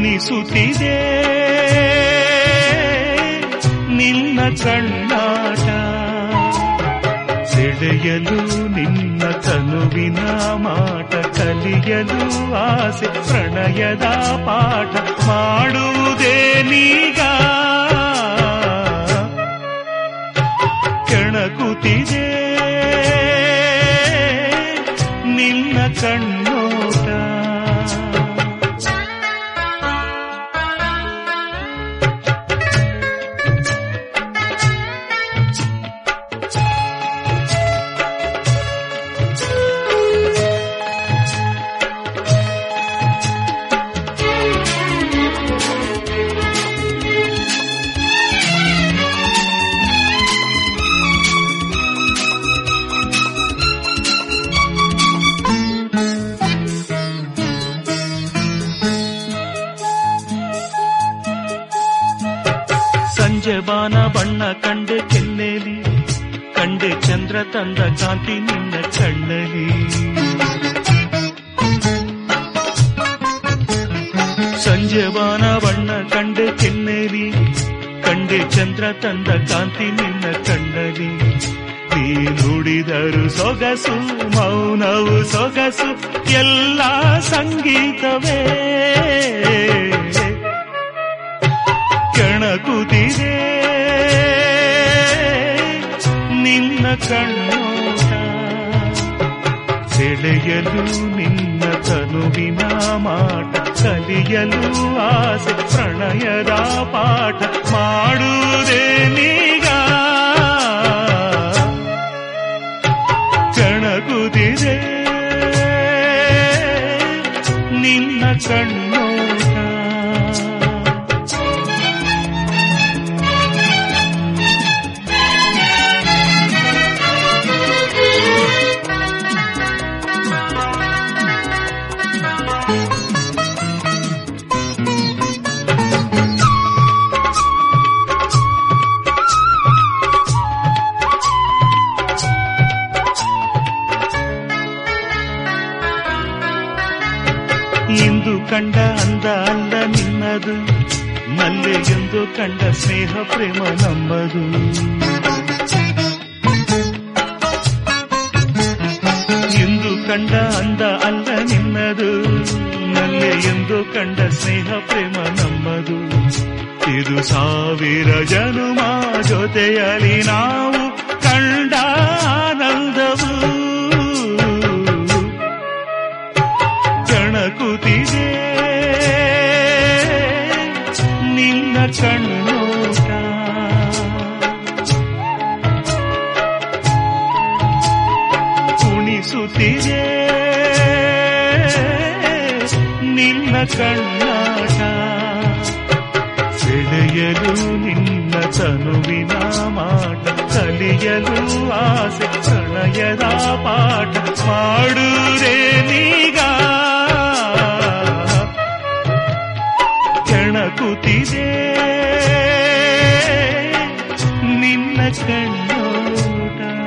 ಕುಣಿಸುತ್ತಿದೆ ನಿನ್ನ ಕಣ್ಣಾಟ ಸೆಳೆಯಲು ನಿನ್ನ ತನುವಿನ ಮಾಟ ಕಲಿಯಲು ಆಸೆ ಪ್ರಣಯದ ಪಾಠ ಮಾಡುವುದೇ ನೀಗ ಕೆಣಕುತ್ತಿದೆ ನಿನ್ನ ಕಣ್ಣೋಟ ಸಂಜೆ ಬಾನ ಬಣ್ಣ ಕಂಡೆ ಕೆನ್ನೆಲಿ ಕಂಡೆ ಚಂದ್ರ ತಂದ ಕಾಂತಿ ನಿನ್ನ ಕಣ್ಣಲಿ ಸಂಜೆ ಬಾನ ಬಣ್ಣ ಕಂಡೆ ಕೆನ್ನೆಲಿ ಕಂಡೆ ಚಂದ್ರ ತಂದ ಕಾಂತಿ ನಿನ್ನ ಕಣ್ಣಲಿ ನೀ ನುಡಿದರು ಸೊಗಸು ಮೌನವು ಸೊಗಸು ಎಲ್ಲ ಸಂಗೀತವೇ ಕೆಣಕುತ್ತಿದೆ ನಿನ್ನ ಕಣ್ಣೋಟ ಸೆಳೆಯಲು ನಿನ್ನ ತನುವಿನ ಮಾಟ ಕಲಿಯಲು ಆಸೆ ಪ್ರಣಯದ ಪಾಠ ಮಾಡುವುದೇ ನೀಗ ಕೆಣಕುತ್ತಿದೆ ನಿನ್ನ ಕಣ್ಣೋಟ ಇಂದು ಕಂಡ ಅಂದ ಅಲ್ಲ ನಿನ್ನದು ಮಲ್ಲೆ ಎಂದು ಕಂಡ ಸ್ನೇಹ ಪ್ರೇಮ ನಮ್ಮದು ಇಂದು ಕಂಡ ಅಂದ ಅಲ್ಲ ನಿನ್ನದು ನಲ್ಲೆ ಎಂದು ಕಂಡ ಸ್ನೇಹ ಪ್ರೇಮ ನಮ್ಮದು ಇದು ಸಾವಿರ ಜನುಮ ಜೊತೆಯಲಿ ನಾವು ಕಂಡ ಆನಂದವು ಕಣಕುತ್ತಿದೆ ನಿನ್ನ ಕಣ್ಣೋಟ ಕುಣಿಸುತ್ತಿದೆ ನಿನ್ನ ಕಣ್ಣಾಟ ಸೆಳೆಯಲು ನಿನ್ನ ತನುವಿನ ಮಾಟ ಕಲಿಯಲು ಆಸೆ ಪ್ರಣಯದ ಪಾಠ ಮಾಡುರೇ ನೀಗ ಕೆಣಕುತ್ತಿದೆ ನಿನ್ನ ಕಣ್ಣೋಟ